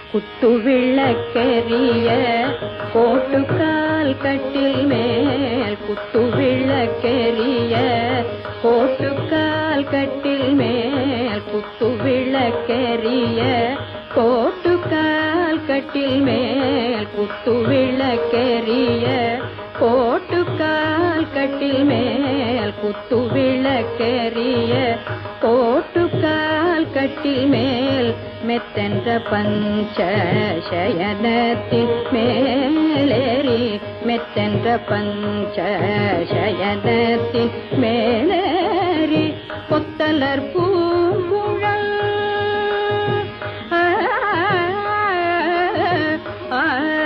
குத்து விளக்கெரிய கோட்டுக்கால் கட்டில் மேல் குத்து விளக்கெரிய கோட்டுக்கால் கட்டில் மேல் குத்து விளக்கெரிய கோட்டுக்கால் கட்டில் மேல் குத்து விளக்கெரிய கோட்டுக்கால் கட்டில் மேல் குத்து விளக்கெரிய கோட்டுக்கால் கட்டில் மேல் மெத்தென்ற பஞ்ச சயனத்தின் மேலேறி மெத்தென்ற பஞ்ச சயனத்தின் மேலேறி கொத்தலர் பூங்குழல் ஆ, ஆ,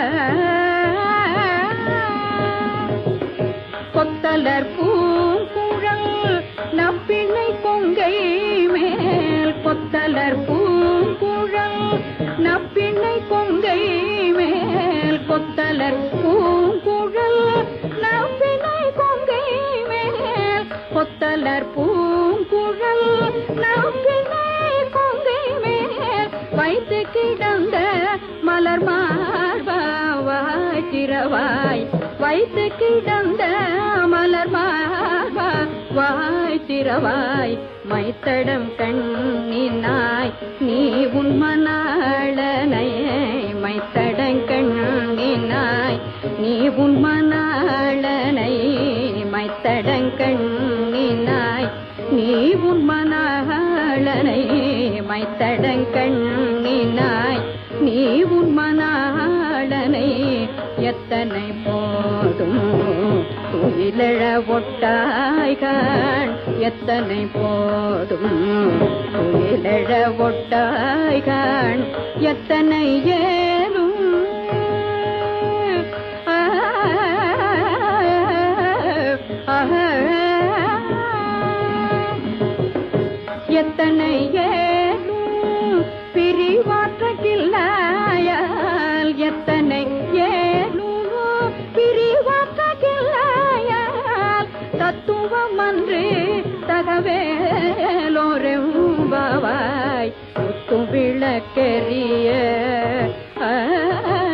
கொத்தலர் பூங்குழல் நப்பிணை கொங்கை மேல் கொத்தலர் பூங்குழல் நப்பிணை கொங்கை மேல் கொத்தலர் பூங்குழல் நப்பிணை கொங்கை மேல் கொத்தலர் பூங்குழல் நப்பிணை கொங்கை மேல் வைத்து கிடந்த மலர் மார்பாவாய் திரவாய் வைத்து கிடந்த மலர் மார்பா வாய் திரவாய் மைத்தடம் கண்ணினாய் நீ உன் மணாளனை மைத்தடம் கண்ணினாய் நீ உன் மணாளனை மைத்தடம் கண்ணினாய் நீ உன் மணாளனை மைத்தடம் கண்ணினாய் நீ உன் மணாளனை எத்தனை போதும் துயிலழ ஒட்டாய்கான் எத்தனை போதும் துயிலழ ஒட்டாய்கான் எத்தனை ஏலும் ஆ, ஆ, எத்தனை ஏலும் பிரிவாற்றகில்லாயால் எத்தனை ஏலும் பிரிவாற்றகில்லாயால் தத்துவம் அன்று தகவேலோரெம்பாவாய் குத்து விளக்கெரிய ஆ